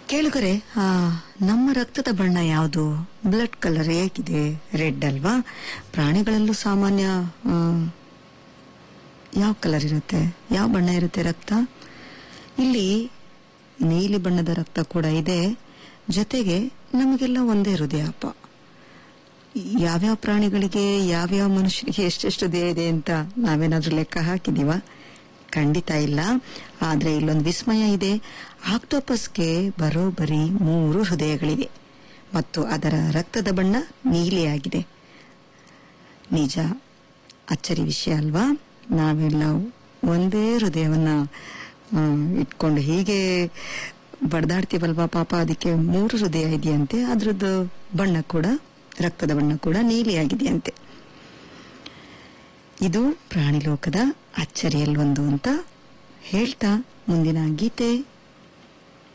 ಕೇಳುಗರೆ ಆ, ನಮ್ಮ ರಕ್ತದ ಬಣ್ಣ ಯಾವುದು ಬ್ಲಡ್ ಕಲರ್ ಹೇಗಿದೆ ರೆಡ್ ಅಲ್ವಾ ಪ್ರಾಣಿಗಳಲ್ಲೂ ಸಾಮಾನ್ಯ ಆ, ಯಾವ ಕಲರ್ ಇರುತ್ತೆ ಯಾವ ಬಣ್ಣ ಇರುತ್ತೆ ರಕ್ತ ಇಲ್ಲಿ ನೀಲಿ ಬಣ್ಣದ ರಕ್ತ ಕೂಡ ಇದೆ ಜೊತೆಗೆ ನಮಗೆಲ್ಲ ಒಂದೇ ಹೃದಯ ಅಪ್ಪ ಯಾವ್ಯಾವ ಪ್ರಾಣಿಗಳಿಗೆ ಯಾವ್ಯಾವ ಮನುಷ್ಯನಿಗೆ ಎಷ್ಟೆಷ್ಟು ದೇಹ ಇದೆ ಅಂತ ನಾವೇನಾದ್ರೂ ಲೆಕ್ಕ ಹಾಕಿದೀವ ಖಂಡಿತ ಇಲ್ಲ ಆದ್ರೆ ಇಲ್ಲೊಂದು ವಿಸ್ಮಯ ಇದೆ ಆಕ್ಟೋಪಸ್ಗೆ ಬರೋಬ್ಬರಿ ಮೂರು ಹೃದಯಗಳಿವೆ ಮತ್ತು ಅದರ ರಕ್ತದ ಬಣ್ಣ ನೀಲಿಯಾಗಿದೆ ನಿಜ ಅಚ್ಚರಿ ವಿಷಯ ಅಲ್ವಾ ನಾವೆಲ್ಲ ಒಂದೇ ಹೃದಯವನ್ನ ಆ, ಇಟ್ಕೊಂಡು ಹೀಗೆ ಬಡ್ದಾಡ್ತೀವಲ್ವಾ ಪಾಪ ಅದಕ್ಕೆ ಮೂರು ಹೃದಯ ಇದೆಯಂತೆ ಅದ್ರದ್ದು ಬಣ್ಣ ಕೂಡ ರಕ್ತದ ಬಣ್ಣ ಕೂಡ ನೀಲಿಯಾಗಿದೆಯಂತೆ ಇದು ಪ್ರಾಣಿ ಲೋಕದ ಅಚ್ಚರಿಯಲ್ಲೊಂದು ಅಂತ ಹೇಳ್ತಾ ಮುಂದಿನ ಗೀತೆ